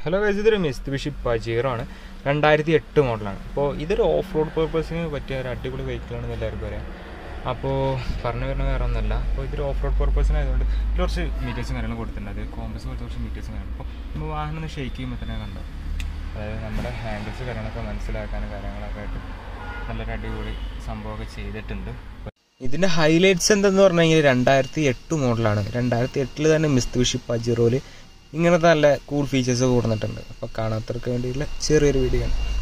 hello guys ഇതൊരു Mitsubishi Pajero ആണ് രണ്ടായിരത്തി എട്ട് മോഡലാണ് അപ്പോൾ ഇതൊരു ഓഫ് റോഡ് പർപ്പസിന് പറ്റിയ ഒരു അടിപൊളി വെഹിക്കിളാണെന്ന് എല്ലാവർക്കും അറിയാം അപ്പോൾ പറഞ്ഞു വരുന്ന വേറെ ഒന്നല്ല അപ്പോൾ ഇതൊരു ഓഫ് റോഡ് പർപ്പസിനായതുകൊണ്ട് ഇതിൽ കുറച്ച് മീറ്റേഴ്സും കാര്യങ്ങളും കൊടുത്തിട്ടുണ്ട് അത് കോമ്പസ് പോലത്തെ കുറച്ച് മീറ്റേഴ്സും കാര്യങ്ങളും അപ്പോൾ നമ്മൾ വാഹനം ഒന്ന് ഷെയ്ക്ക് ചെയ്യുമ്പോൾ തന്നെ കണ്ടോ അതായത് നമ്മുടെ ഹാൻഡിൽസ് കാര്യങ്ങളൊക്കെ മനസ്സിലാക്കാനും കാര്യങ്ങളൊക്കെ ആയിട്ട് നല്ലൊരു അടിപൊളി സംഭവമൊക്കെ ചെയ്തിട്ടുണ്ട് ഇതിൻ്റെ ഹൈലൈറ്റ്സ് എന്തെന്ന് പറഞ്ഞു കഴിഞ്ഞാൽ രണ്ടായിരത്തി എട്ട് മോഡലാണ് രണ്ടായിരത്തി എട്ടിൽ തന്നെ മിസ്തുബിഷി പജിറോയിൽ ഇങ്ങനത്തെ നല്ല കൂൾ ഫീച്ചേഴ്സ് കൊടുത്തിട്ടുണ്ട് അപ്പോൾ കാണാത്തവർക്ക് വേണ്ടിയുള്ള ചെറിയൊരു വീഡിയോ ആണ്